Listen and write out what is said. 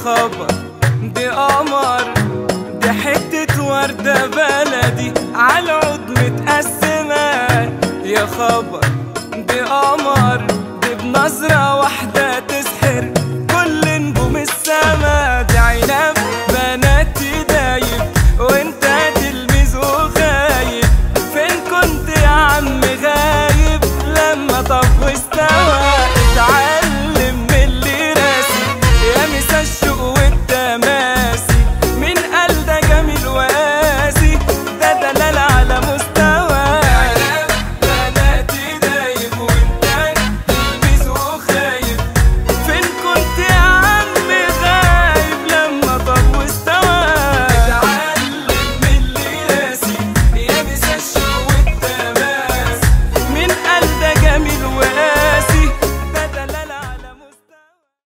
خبر دي قمر دي حتة وردة بلدي على عود متقسمة يا خبر دي قمر دي بنظرة واحدة